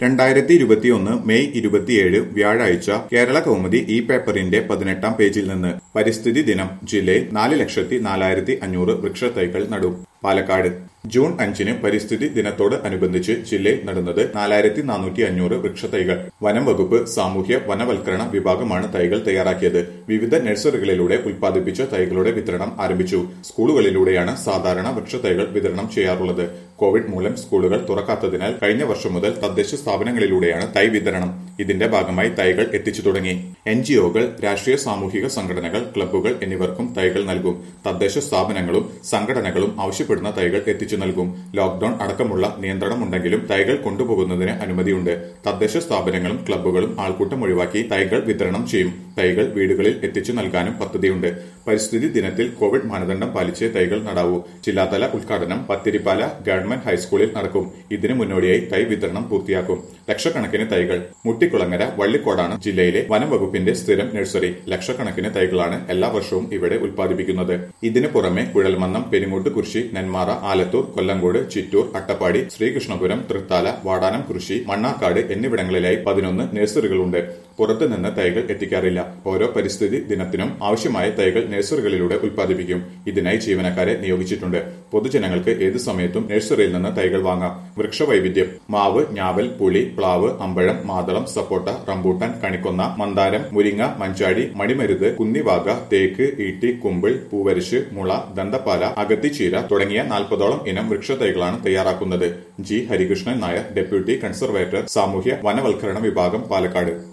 രണ്ടായിരത്തി ഇരുപത്തിയൊന്ന് മെയ് ഇരുപത്തിയേഴ് വ്യാഴാഴ്ച കേരള കൗമുദി ഈ പേപ്പറിന്റെ പതിനെട്ടാം പേജിൽ നിന്ന് പരിസ്ഥിതി ദിനം ജില്ലയിൽ നാല് ലക്ഷത്തി നാലായിരത്തി അഞ്ഞൂറ് വൃക്ഷത്തൈകൾ നടും പാലക്കാട് ജൂൺ അഞ്ചിന് പരിസ്ഥിതി ദിനത്തോട് അനുബന്ധിച്ച് ജില്ലയിൽ നടുന്നത് നാലായിരത്തി നാനൂറ്റി അഞ്ഞൂറ് വൃക്ഷത്തൈകൾ വനം വകുപ്പ് സാമൂഹ്യ വനവൽക്കരണ വിഭാഗമാണ് തൈകൾ തയ്യാറാക്കിയത് വിവിധ നഴ്സറികളിലൂടെ ഉൽപ്പാദിപ്പിച്ച തൈകളുടെ വിതരണം ആരംഭിച്ചു സ്കൂളുകളിലൂടെയാണ് സാധാരണ വൃക്ഷത്തൈകൾ വിതരണം ചെയ്യാറുള്ളത് കോവിഡ് മൂലം സ്കൂളുകൾ തുറക്കാത്തതിനാൽ കഴിഞ്ഞ വർഷം മുതൽ തദ്ദേശ സ്ഥാപനങ്ങളിലൂടെയാണ് തൈ വിതരണം ഇതിന്റെ ഭാഗമായി തൈകൾ എത്തിച്ചു തുടങ്ങി എൻ ജിഒകൾ രാഷ്ട്രീയ സാമൂഹിക സംഘടനകൾ ക്ലബ്ബുകൾ എന്നിവർക്കും തൈകൾ നൽകും തദ്ദേശ സ്ഥാപനങ്ങളും സംഘടനകളും ആവശ്യപ്പെടുന്ന തൈകൾ എത്തിച്ചു നൽകും ലോക്ഡൌൺ അടക്കമുള്ള നിയന്ത്രണമുണ്ടെങ്കിലും തൈകൾ കൊണ്ടുപോകുന്നതിന് അനുമതിയുണ്ട് തദ്ദേശ സ്ഥാപനങ്ങളും ക്ലബ്ബുകളും ആൾക്കൂട്ടം ഒഴിവാക്കി തൈകൾ വിതരണം ചെയ്യും തൈകൾ വീടുകളിൽ എത്തിച്ചു നൽകാനും പദ്ധതിയുണ്ട് പരിസ്ഥിതി ദിനത്തിൽ കോവിഡ് മാനദണ്ഡം പാലിച്ച് തൈകൾ നടാവൂ ജില്ലാതല ഉദ്ഘാടനം പത്തിരിപ്പാല ഗവൺമെന്റ് ഹൈസ്കൂളിൽ നടക്കും ഇതിനു മുന്നോടിയായി തൈ വിതരണം പൂർത്തിയാക്കും ലക്ഷക്കണക്കിന് തൈകൾ മുട്ടിക്കുളങ്ങര വള്ളിക്കോടാണ് ജില്ലയിലെ വനം വകുപ്പിന്റെ സ്ഥിരം നഴ്സറി ലക്ഷക്കണക്കിന് തൈകളാണ് എല്ലാ വർഷവും ഇവിടെ ഉൽപ്പാദിപ്പിക്കുന്നത് ഇതിനു പുറമെ കുഴൽമന്നം പെരിങ്ങോട്ട് കുരിശി നെന്മാറ ആലത്തൂർ കൊല്ലങ്കോട് ചിറ്റൂർ അട്ടപ്പാടി ശ്രീകൃഷ്ണപുരം തൃത്താല വാടാനം കൃഷി മണ്ണാക്കാട് എന്നിവിടങ്ങളിലായി പതിനൊന്ന് നഴ്സറികളുണ്ട് പുറത്തുനിന്ന് തൈകൾ എത്തിക്കാറില്ല ഓരോ പരിസ്ഥിതി ദിനത്തിനും ആവശ്യമായ തൈകൾ നഴ്സറികളിലൂടെ ഉൽപ്പാദിപ്പിക്കും ഇതിനായി ജീവനക്കാരെ നിയോഗിച്ചിട്ടുണ്ട് പൊതുജനങ്ങൾക്ക് ഏത് സമയത്തും നഴ്സറിയിൽ നിന്ന് തൈകൾ വാങ്ങാം വൃക്ഷവൈവിധ്യം മാവ് ഞാവൽ പുളി പ്ലാവ് അമ്പഴം മാതളം സപ്പോട്ട റംബൂട്ടാൻ കണിക്കൊന്ന മന്ദാരം മുരിങ്ങ മഞ്ചാടി മണിമരുത് കുന്നിവാക തേക്ക് ഈട്ടി കുമ്പിൾ പൂവരിശ് മുള ദന്തപ്പാല അഗത്തിച്ചീര തുടങ്ങിയ നാൽപ്പതോളം ഇനം വൃക്ഷത്തൈകളാണ് തയ്യാറാക്കുന്നത് G Harikrishnan Nair deputy conservator സാമൂഹ്യ വനവൽക്കരണ വിഭാഗം പാലക്കാട്